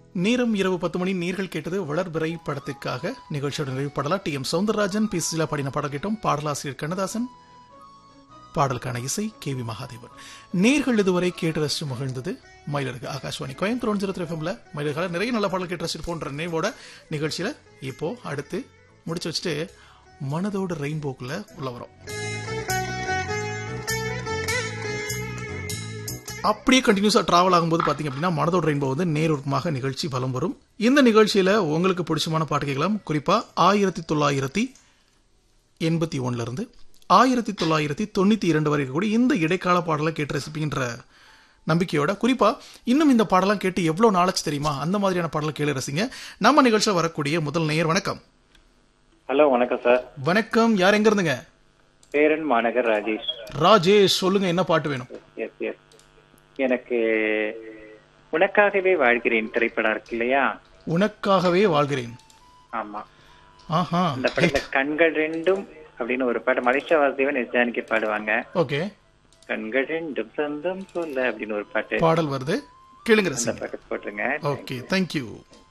நேரம் இரவு பத்து மணி நீர்கள் கேட்டது வளர்பிறை படத்திற்காக நிகழ்ச்சியோட நிறைவு பாடலா T M Soundararajan P Susheela பாடின பாடல் கேட்டோம் பாடலாசிரியர் கண்ணதாசன் பாடலுக்கான இசை கே வி மகாதேவன் நேர்கள் இதுவரை கேட்டு ரசித்து மகிழ்ந்தது மயிலருக்கு Akashvani Coimbatore one zero three எஃப்எம்ல மயிலர்கால நிறைய நல்ல பாடல் கேட்டு ரசித்து போன்ற நினைவோட நிகழ்ச்சியில இப்போ அடுத்து முடிச்சு வச்சுட்டு மனதோட ரெயின்போக்குள்ள உள்ள வரோம் அப்படியே கண்டினியூஸாக ட்ராவல் ஆகும்போது பார்த்தீங்க அப்படின்னா மனதோட ரெயின்போ வந்து நேரூர்மாக நிகழ்ச்சி பலம் வரும் இந்த நிகழ்ச்சியில் உங்களுக்கு பிடிச்சமான பாட்டு கேட்கலாம் குறிப்பாக ஆயிரத்தி தொள்ளாயிரத்தி எண்பத்தி ஒன்னுல இருந்து ஆயிரத்தி தொள்ளாயிரத்தி தொண்ணூற்றி இரண்டு வரை இருக்கக்கூடிய இந்த இடைக்கால பாடலை கேட்டு ரசிப்பீங்கன்ற நம்பிக்கையோட குறிப்பாக இன்னும் இந்த பாடலாம் கேட்டு எவ்வளோ நாளாச்சு தெரியுமா அந்த மாதிரியான பாடலை கேளு ரசிங்க நம்ம நிகழ்ச்சியில் வரக்கூடிய முதல் நேயர் வணக்கம் ஹலோ வணக்கம் சார் வணக்கம் யார் எங்க இருந்துங்க பேரன் மாநகர் ராஜேஷ் ராஜேஷ் சொல்லுங்க என்ன பாட்டு வேணும் எஸ் எஸ் எனக்கு உனக்காகவே வாழ்கிறேன் திரைப்படம் இருக்கு இல்லையா உனக்காகவே வாழ்கிறேன் ஆமா ஆஹா அந்த படத்துல கண்கள் ரெண்டும் அப்படின்னு ஒரு பாட்டு மலேசியா வாசுதேவன் எஸ் ஜானகி பாடுவாங்க ஓகே கண்கள் ரெண்டும் சொந்தம் சொல்ல அப்படின்னு ஒரு பாட்டு பாடல் வருது கேளுங்க அந்த ரசிங்க பாட்டு போட்டுருங்க ஓகே தேங்க்யூ